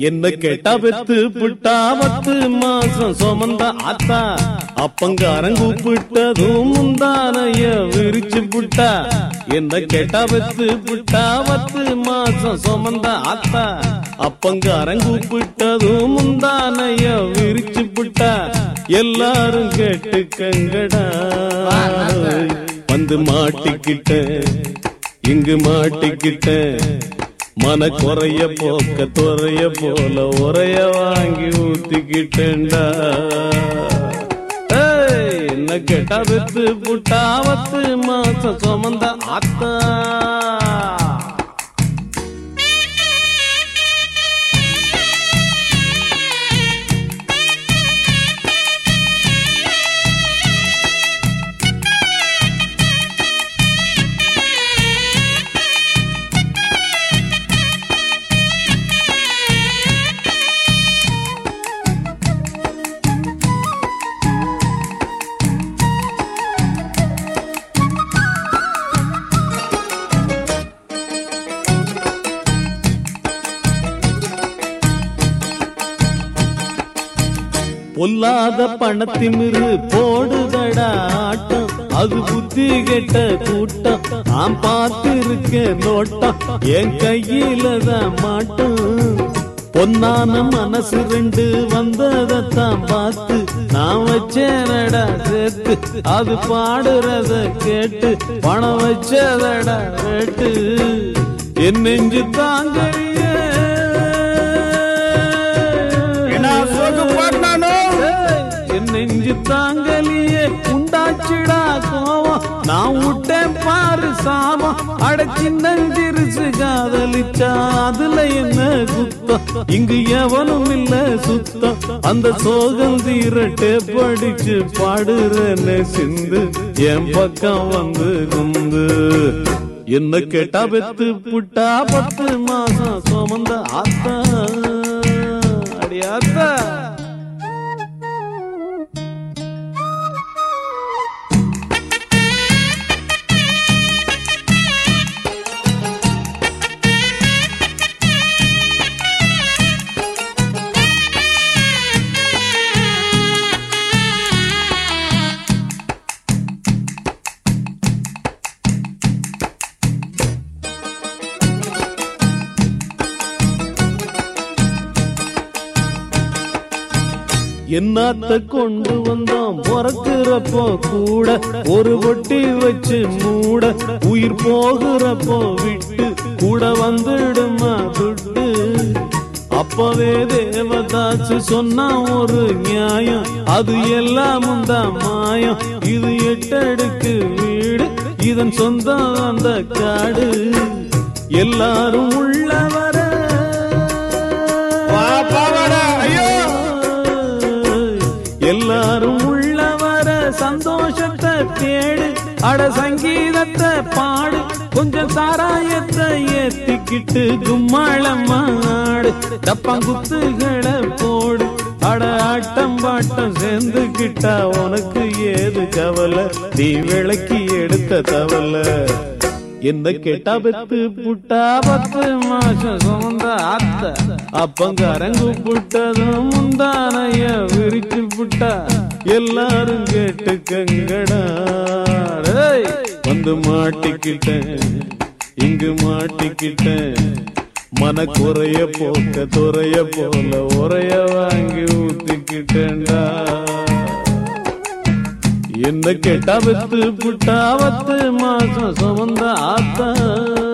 என்ன கேட்டா பெத்து புட்டா பத்து மாசம் சுமந்த ஆத்தா அப்பங்காரன் கூப்பிட்டதும் முந்தானைய விரிச்சு புட்டா என்ன கேட்டா பெத்து புட்டா பத்து மாசம் சுமந்த ஆத்தா அப்பங்காரன் கூப்பிட்டதும் முந்தானைய விரிச்சு புட்டா எல்லாரும் கேட்டுக்கங்கடா வந்து மாட்டிக்கிட்ட இங்கு மாட்டிக்கிட்ட மன குறைய போக்க துறைய போல உரைய வாங்கி ஊத்திக்கிட்டேன்டா ஏய், என்ன கேட்டா வித்து புட்டாவத்து மாசம் சுமந்த ஆத்தா பொல்லாத பணத்திமிரு போடுதடா ஆட்டம் அது புத்தி கெட்ட கூட்டம் நான் பார்த்திருக்க நோட்டம் என் கையில தான் மாட்டம் பொன்னான மனசு ரெண்டு வந்ததைத்தான் பார்த்து நான் வச்சேனடா சேர்த்து அது பாடுறத கேட்டு பணம் வச்சதடா கேட்டு என் நெஞ்சு தாங்கலையே என்ன சோக்கு பாட்டானோ என் நெஞ்சு தாங்கலியே உண்டாச்சுடா கோவம் நான் விட்டேன் பாரு சாமம் அட சின்னஞ்சிறுசு காதலிச்சா அதுல என்ன குத்தம் இங்கு எவனும் இல்ல சுத்தம் அந்த சோகம் தீரட்டே படிச்சு பாடுறேன்னு சிந்து என் பக்கம் வந்து குந்து என்ன கேட்டா பெத்து புட்டா பத்து மாசம் சுமந்த ஆத்தா அடியாத்தா என்னத்த கொண்டு வந்தோம் பிறக்கிறப்போ கூட ஒரு பொட்டி வச்சு மூட உயிர் போகிறப்போ விட்டு கூட வந்துடுமா துட்டு அப்பவே தேவதாச்சு சொன்னா ஒரு நியாயம் அது எல்லாமும் தான் மாயம் இது எட்டடுக்கு வீடு இதன் சொந்தம் அந்த காடு எல்லாரும் உள்ள வர வா பாவாடா ஐயோ எல்லாரும் உள்ள வர சந்தோஷத்தை தேடு அட சங்கீதத்தை பாடு கொஞ்சம் சாராயத்தை ஏத்திக்கிட்டு கும்மாளம்மா ஆடு டப்பாங்குத்துகளை போடு அட ஆட்டம் பாட்டம் சேர்ந்துக்கிட்டா உனக்கு ஏது கவலை நீ விளக்கி எடுத்த தவலை என்ன கேட்டா பெத்து புட்டா பத்து மாசம் சுமந்த அத்த அப்பங்காரங்கு புட்டதும் முந்தானைய விரிச்சு புட்டா எல்லாரும் கேட்டுக்கங்கடா டேய், வந்து மாட்டிக்கிட்டேன் இங்கு மாட்டிக்கிட்டேன் மன குறைய போக்க துறைய போல உரைய வாங்கி ஊத்திக்கிட்டேன்டா என்ன கேட்டா வித்து புட்டா பத்து மாசம் சுமந்த ஆத்தா